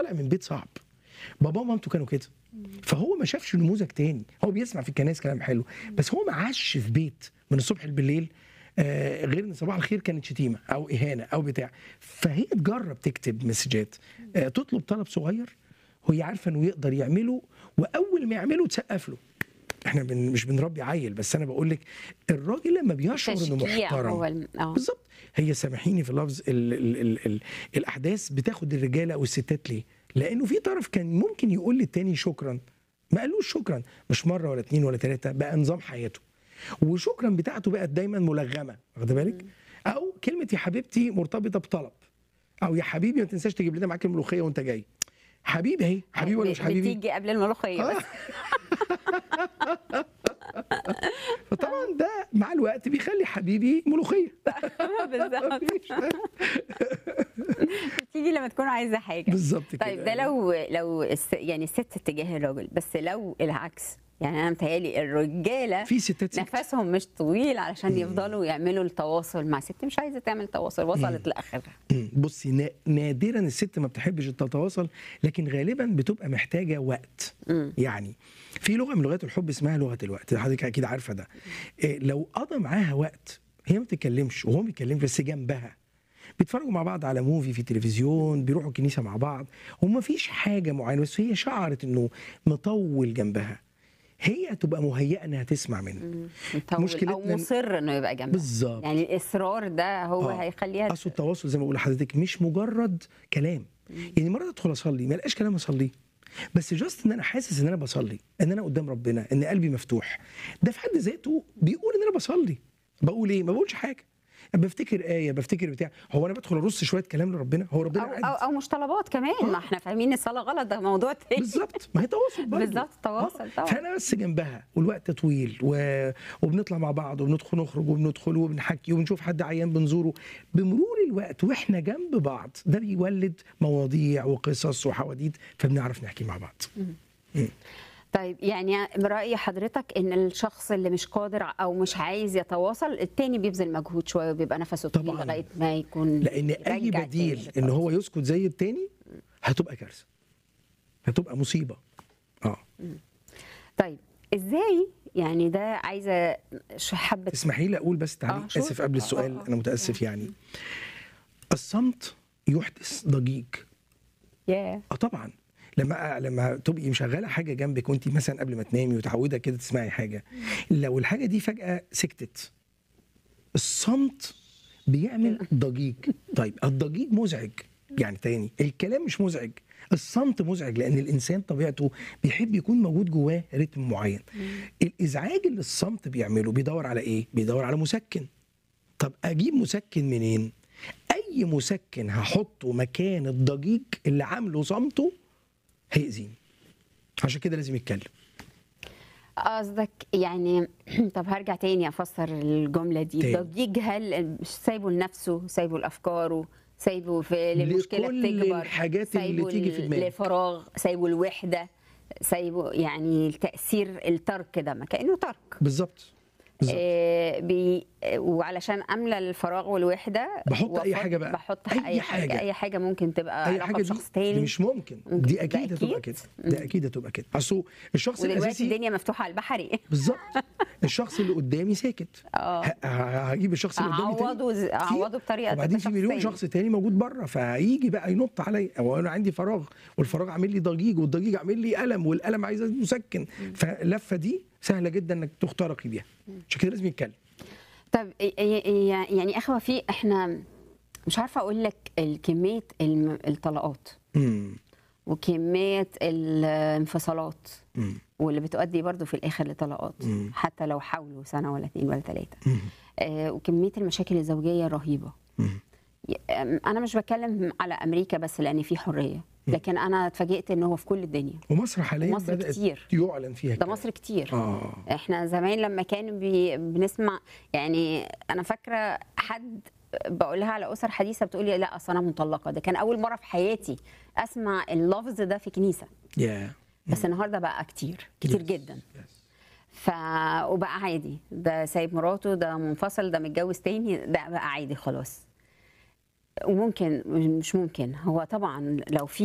طالع من بيت صعب بابا ومامته كانوا كده فهو ما شافش نموذج تاني هو بيسمع في الكنائس كلام حلو بس هو ما عاش في بيت من الصبح بالليل آه غير ان صباح الخير كانت شتيمه او اهانه او بتاع فهي تجرب تكتب مسجات آه تطلب طلب صغير وهي عارفه انه يقدر يعمله واول ما يعمله تسقف له احنا بن مش بنربي عيل بس انا بقول لك الراجل لما بيشعر انه تشجيع محترم هو الم... اه بالظبط هي سامحيني في اللفظ ال ال ال ال الاحداث بتاخد الرجاله او الستات ليه؟ لانه في طرف كان ممكن يقول للتاني شكرا ما قالوش شكرا مش مره ولا اتنين ولا تلاته بقى نظام حياته وشكرا بتاعته بقت دايما ملغمه واخد بالك؟ او كلمه يا حبيبتي مرتبطه بطلب او يا حبيبي ما تنساش تجيب لنا معاك الملوخيه وانت جاي حبيبي اهي حبيبي ولا مش حبيبي؟ بتيجي قبل الملوخيه آه. بس فطبعا ده مع الوقت بيخلي حبيبي ملوخيه بالظبط مفيش. بتيجي لما تكون عايزه حاجه بالظبط كده طيب ده لو لو الس... يعني الست اتجاه الراجل بس لو العكس يعني انا متهيألي الرجاله في ستات ست نفسهم مش طويل علشان يفضلوا يعملوا التواصل مع ست مش عايزه تعمل تواصل وصلت لاخرها مم. بصي نا- نادرا الست ما بتحبش تتواصل لكن غالبا بتبقى محتاجه وقت مم. يعني في لغه من لغات الحب اسمها لغه الوقت حضرتك اكيد عارفه ده إيه لو قضى معاها وقت هي ما بتتكلمش وهو ما بيتكلمش بس جنبها بيتفرجوا مع بعض على موفي في التلفزيون بيروحوا الكنيسه مع بعض وما فيش حاجه معينه بس هي شعرت انه مطول جنبها هي تبقى مهيئه انها تسمع منه مطول او مشكلتنا- مصر انه يبقى جنبها بالظبط يعني الاصرار ده هو آه. هيخليها اصل التواصل زي ما بقول لحضرتك مش مجرد كلام يعني مرات ادخل اصلي ما الاقيش كلام اصليه بس جاست ان انا حاسس ان انا بصلي ان انا قدام ربنا ان قلبي مفتوح ده في حد ذاته بيقول ان انا بصلي بقول ايه ما بقولش حاجه بفتكر ايه بفتكر بتاع هو انا بدخل ارص شويه كلام لربنا هو ربنا او قاعد او, أو مش طلبات كمان ما احنا فاهمين الصلاه غلط ده موضوع تاني بالظبط ما هي تواصل برضه بالظبط، تواصل آه. طبعا. فانا بس جنبها والوقت طويل و... وبنطلع مع بعض وبندخل نخرج وبندخل وبنحكي وبنشوف حد عيان بنزوره بمرور الوقت واحنا جنب بعض ده بيولد مواضيع وقصص وحواديت فبنعرف نحكي مع بعض طيب يعني برأي حضرتك ان الشخص اللي مش قادر او مش عايز يتواصل التاني بيبذل مجهود شويه وبيبقى نفسه طويل طبعاً. لغايه ما يكون لان اي يرجع تاني بديل ان للتواصل. هو يسكت زي التاني هتبقى كارثه هتبقى مصيبه اه طيب ازاي يعني ده عايزه ش- حبه تسمحي لي اقول بس تعليق آه، شور. اسف قبل آه، السؤال آه، آه. انا متاسف يعني الصمت يحدث ضجيج ياه اه طبعا لما لما تبقي مشغله حاجه جنبك وانت مثلا قبل ما تنامي وتعوده كده تسمعي حاجه لو الحاجه دي فجاه سكتت الصمت بيعمل ضجيج طيب الضجيج مزعج يعني تاني الكلام مش مزعج الصمت مزعج لان الانسان طبيعته بيحب يكون موجود جواه رتم معين الازعاج اللي الصمت بيعمله بيدور على ايه بيدور على مسكن طب اجيب مسكن منين اي مسكن هحطه مكان الضجيج اللي عامله صمته هيأذيني عشان كده لازم يتكلم قصدك يعني طب هرجع تاني افسر الجمله دي تاني. ضجيج هل مش سايبه لنفسه سايبه لافكاره سايبه في المشكله لكل بتكبر الحاجات اللي سايبه تيجي في ل- دماغك. للفراغ سايبه الوحده سايبه يعني التاثير الترك ده ما كانه ترك بالظبط بالظبط آه بي آه، وعلشان املى الفراغ والوحده بحط أي وأفض- حاجة بقى. بحط أي اي حاجه حاجة. اي حاجه ممكن تبقى اي علاقه حاجه دي, بشخص دي تاني مش ممكن ممكن. دي ده اكيد هتبقى أكيد. كده ده اكيد هتبقى كده اصل الشخص ودلوقتي الاساسي الدنيا مفتوحه على البحري بالظبط الشخص اللي قدامي ساكت اه ه- ه- هجيب الشخص اللي قدامي تاني اعوضه ز- اعوضه بطريقه وبعدين تبقى في مليون تاني. شخص تاني موجود بره فهيجي بقى ينط عليا او انا عندي فراغ والفراغ عامل لي ضجيج والضجيج عامل لي الم والالم عايز مسكن فاللفه دي سهله جدا انك تخترقي بيها عشان كده لازم يتكلم طب ي- ي- يعني اخوه في احنا مش عارفه اقول لك كميه الم- الطلاقات امم وكميه الانفصالات امم واللي بتؤدي برضو في الاخر لطلاقات مم. حتى لو حاولوا سنه ولا اتنين ولا ثلاثه مم. آه وكميه المشاكل الزوجيه الرهيبه مم. ي- أم- انا مش بتكلم على امريكا بس لان في حريه لكن انا اتفاجئت ان هو في كل الدنيا ومصر حاليا ومصر بدات كتير. يعلن فيها ده الكلام. مصر كتير اه احنا زمان لما كان بي بنسمع يعني انا فاكره حد بقولها على اسر حديثه بتقولي لا اصل انا مطلقه ده كان اول مره في حياتي اسمع اللفظ ده في كنيسه يا بس النهارده بقى كتير كتير Yes. جدا Yes. ف وبقى عادي ده سايب مراته ده منفصل ده متجوز تاني ده بقى عادي خلاص وممكن مش ممكن هو طبعا لو في